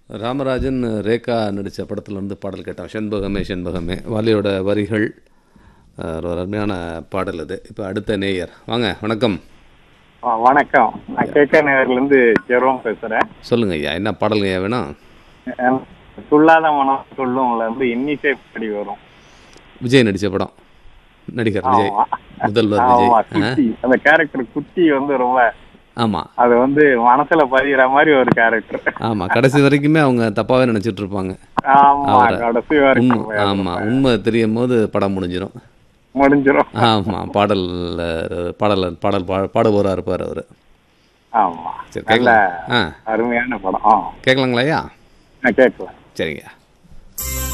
ராமராஜன் ரேகா நடித்த படத்துல இருந்து பாடல் கேட்டோம் செண்பகமே செண்பகமே வாலியோட வரிகள் அஹ், ஒரு அருமையான பாடல் அது இப்போ அடுத்த நேயர் வாங்க வணக்கம் ஆ, வணக்கம் நான் கேகே நகர்ல இருந்து ஜெரோம் பேசுறேன் சொல்லுங்க ஐயா என்ன பாடல் ஐயா வேணும் அஹ், துள்ளாத மனம் சொல்லும்ல இருந்து இன்னிசை படி வரும் விஜய் நடித்த படம் நடிகர் விஜய் ஆமா. முதல்வர் ஆமா விஜய் ஆ? குட்டி அந்த கேரக்டர் குட்டி வந்து ரொம்ப ஆமாம் அது வந்து மனசுல பதிகிற மாதிரி ஒரு கேரக்டர் ஆமாம் கடைசி வரைக்குமே அவங்க தப்பாகவே நினச்சிட்டு இருப்பாங்க ஆமா அவரை- கடைசி உண்மை வரைக்கும் ஆமாம் உண்மை தெரியும் போது படம் முடிஞ்சிடும் முடிஞ்சிரும் ஆமாம் பாடல் பாடல் பாடல் பா பாடுபவராக இருப்பார் அவர் ஆமா சரி நல்ல கேட்கலாம் ஆ அருமையான படம் ஆ கேட்கலாங்களா ஐயா நான் கேட்கலாம் சரிங்க